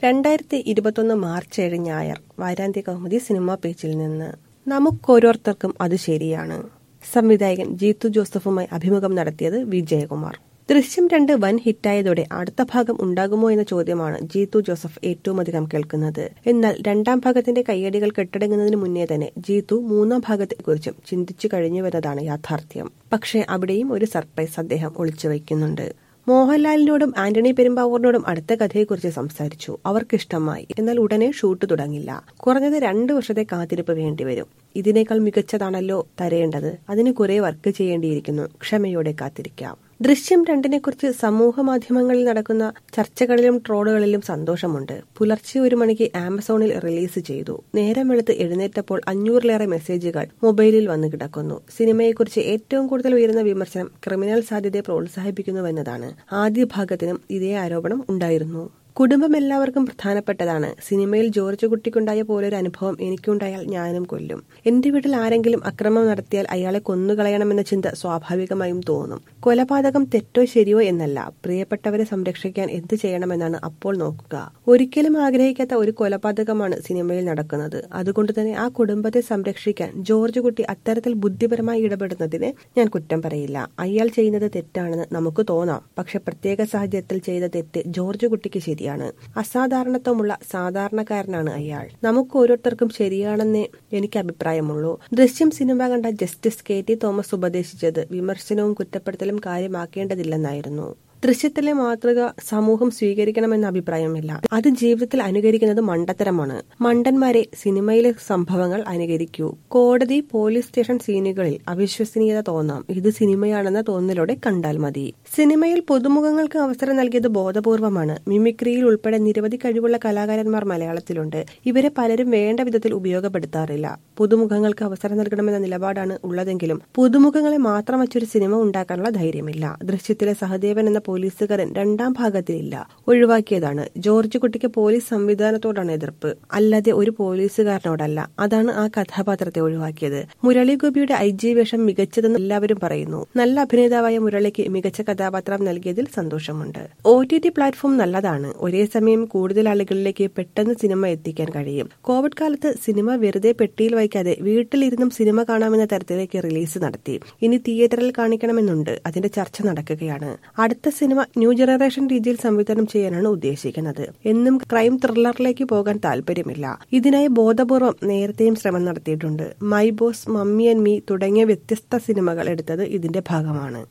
രണ്ടായിരത്തി ഇരുപത്തൊന്ന് മാർച്ച് ഏഴ് ഞായർ വാരാന്ത്യ കൗമുദി സിനിമാ പേജിൽ നിന്ന് നമുക്കോരോരുത്തർക്കും അത് ശരിയാണ് സംവിധായകൻ ജീത്തു ജോസഫുമായി അഭിമുഖം നടത്തിയത് വിജയകുമാർ ദൃശ്യം രണ്ട് വൻ ഹിറ്റായതോടെ അടുത്ത ഭാഗം ഉണ്ടാകുമോ എന്ന ചോദ്യമാണ് ജീത്തു ജോസഫ് ഏറ്റവും അധികം കേൾക്കുന്നത് എന്നാൽ രണ്ടാം ഭാഗത്തിന്റെ കയ്യടികൾ കെട്ടടങ്ങുന്നതിന് മുന്നേ തന്നെ ജീത്തു മൂന്നാം ഭാഗത്തെക്കുറിച്ചും ചിന്തിച്ചു കഴിഞ്ഞുവെന്നതാണ് യാഥാർത്ഥ്യം പക്ഷേ അവിടെയും ഒരു സർപ്രൈസ് അദ്ദേഹം ഒളിച്ചു വയ്ക്കുന്നുണ്ട് മോഹൻലാലിനോടും ആന്റണി പെരുമ്പാവൂറിനോടും അടുത്ത കഥയെക്കുറിച്ച് സംസാരിച്ചു അവർക്കിഷ്ടമായി എന്നാൽ ഉടനെ ഷൂട്ട് തുടങ്ങില്ല കുറഞ്ഞത് രണ്ടു വർഷത്തെ കാത്തിരിപ്പ് വേണ്ടിവരും ഇതിനേക്കാൾ മികച്ചതാണല്ലോ തരേണ്ടത് അതിന് കുറെ വർക്ക് ചെയ്യേണ്ടിയിരിക്കുന്നു ക്ഷമയോടെ കാത്തിരിക്കാം ദൃശ്യം രണ്ടിനെ കുറിച്ച് സമൂഹ മാധ്യമങ്ങളിൽ നടക്കുന്ന ചർച്ചകളിലും ട്രോളുകളിലും സന്തോഷമുണ്ട് പുലർച്ചെ ഒരു മണിക്ക് ആമസോണിൽ റിലീസ് ചെയ്തു നേരം വെളുത്ത് എഴുന്നേറ്റപ്പോൾ അഞ്ഞൂറിലേറെ മെസ്സേജുകൾ മൊബൈലിൽ വന്നു കിടക്കുന്നു സിനിമയെക്കുറിച്ച് ഏറ്റവും കൂടുതൽ ഉയരുന്ന വിമർശനം ക്രിമിനൽ സാധ്യതയെ പ്രോത്സാഹിപ്പിക്കുന്നുവെന്നതാണ് ആദ്യ ഭാഗത്തിനും ഇതേ ആരോപണം ഉണ്ടായിരുന്നു കുടുംബം എല്ലാവർക്കും പ്രധാനപ്പെട്ടതാണ് സിനിമയിൽ ജോർജ് കുട്ടിക്കുണ്ടായ പോലൊരു അനുഭവം എനിക്കുണ്ടായാൽ ഞാനും കൊല്ലും എന്റെ വീട്ടിൽ ആരെങ്കിലും അക്രമം നടത്തിയാൽ അയാളെ കൊന്നുകളയണമെന്ന ചിന്ത സ്വാഭാവികമായും തോന്നും കൊലപാതകം തെറ്റോ ശരിയോ എന്നല്ല പ്രിയപ്പെട്ടവരെ സംരക്ഷിക്കാൻ എന്ത് ചെയ്യണമെന്നാണ് അപ്പോൾ നോക്കുക ഒരിക്കലും ആഗ്രഹിക്കാത്ത ഒരു കൊലപാതകമാണ് സിനിമയിൽ നടക്കുന്നത് അതുകൊണ്ട് തന്നെ ആ കുടുംബത്തെ സംരക്ഷിക്കാൻ ജോർജ് കുട്ടി അത്തരത്തിൽ ബുദ്ധിപരമായി ഇടപെടുന്നതിന് ഞാൻ കുറ്റം പറയില്ല അയാൾ ചെയ്യുന്നത് തെറ്റാണെന്ന് നമുക്ക് തോന്നാം പക്ഷെ പ്രത്യേക സാഹചര്യത്തിൽ ചെയ്ത തെറ്റ് ജോർജ് കുട്ടിക്ക് ശരി ശരിയാണ് അസാധാരണത്വമുള്ള സാധാരണക്കാരനാണ് അയാൾ നമുക്ക് ഓരോരുത്തർക്കും ശരിയാണെന്നേ എനിക്ക് അഭിപ്രായമുള്ളൂ ദൃശ്യം സിനിമ കണ്ട ജസ്റ്റിസ് കെ ടി തോമസ് ഉപദേശിച്ചത് വിമർശനവും കുറ്റപ്പെടുത്തലും കാര്യമാക്കേണ്ടതില്ലെന്നായിരുന്നു ദൃശ്യത്തിലെ മാതൃക സമൂഹം സ്വീകരിക്കണമെന്ന അഭിപ്രായമില്ല അത് ജീവിതത്തിൽ അനുകരിക്കുന്നത് മണ്ടത്തരമാണ് മണ്ടന്മാരെ സിനിമയിലെ സംഭവങ്ങൾ അനുകരിക്കൂ കോടതി പോലീസ് സ്റ്റേഷൻ സീനുകളിൽ അവിശ്വസനീയത തോന്നാം ഇത് സിനിമയാണെന്ന തോന്നലോടെ കണ്ടാൽ മതി സിനിമയിൽ പുതുമുഖങ്ങൾക്ക് അവസരം നൽകിയത് ബോധപൂർവമാണ് മിമിക്രിയിൽ ഉൾപ്പെടെ നിരവധി കഴിവുള്ള കലാകാരന്മാർ മലയാളത്തിലുണ്ട് ഇവരെ പലരും വേണ്ട വിധത്തിൽ ഉപയോഗപ്പെടുത്താറില്ല പുതുമുഖങ്ങൾക്ക് അവസരം നൽകണമെന്ന നിലപാടാണ് ഉള്ളതെങ്കിലും പുതുമുഖങ്ങളെ മാത്രം വച്ചൊരു സിനിമ ഉണ്ടാക്കാനുള്ള ധൈര്യമില്ല ദൃശ്യത്തിലെ സഹദേവൻ എന്ന പോലീസുകാരൻ രണ്ടാം ഭാഗത്തിലില്ല ഒഴിവാക്കിയതാണ് ജോർജ് കുട്ടിക്ക് പോലീസ് സംവിധാനത്തോടാണ് എതിർപ്പ് അല്ലാതെ ഒരു പോലീസുകാരനോടല്ല അതാണ് ആ കഥാപാത്രത്തെ ഒഴിവാക്കിയത് മുരളി ഗോപിയുടെ ഐ ജി വേഷം മികച്ചതെന്ന് എല്ലാവരും പറയുന്നു നല്ല അഭിനേതാവായ മുരളിക്ക് മികച്ച കഥാപാത്രം നൽകിയതിൽ സന്തോഷമുണ്ട് ഒ ടി ടി പ്ലാറ്റ്ഫോം നല്ലതാണ് ഒരേ സമയം കൂടുതൽ ആളുകളിലേക്ക് പെട്ടെന്ന് സിനിമ എത്തിക്കാൻ കഴിയും കോവിഡ് കാലത്ത് സിനിമ വെറുതെ പെട്ടിയിൽ വയ്ക്കാതെ വീട്ടിലിരുന്നും സിനിമ കാണാമെന്ന തരത്തിലേക്ക് റിലീസ് നടത്തി ഇനി തിയേറ്ററിൽ കാണിക്കണമെന്നുണ്ട് അതിന്റെ ചർച്ച നടക്കുകയാണ് അടുത്ത സിനിമ ന്യൂ ജനറേഷൻ രീതിയിൽ സംവിധാനം ചെയ്യാനാണ് ഉദ്ദേശിക്കുന്നത് എന്നും ക്രൈം ത്രില്ലറിലേക്ക് പോകാൻ താല്പര്യമില്ല ഇതിനായി ബോധപൂർവം നേരത്തെയും ശ്രമം നടത്തിയിട്ടുണ്ട് my boss mummy and me തുടങ്ങിയ വ്യത്യസ്ത സിനിമകൾ എടുത്തത് ഇതിന്റെ ഭാഗമാണ്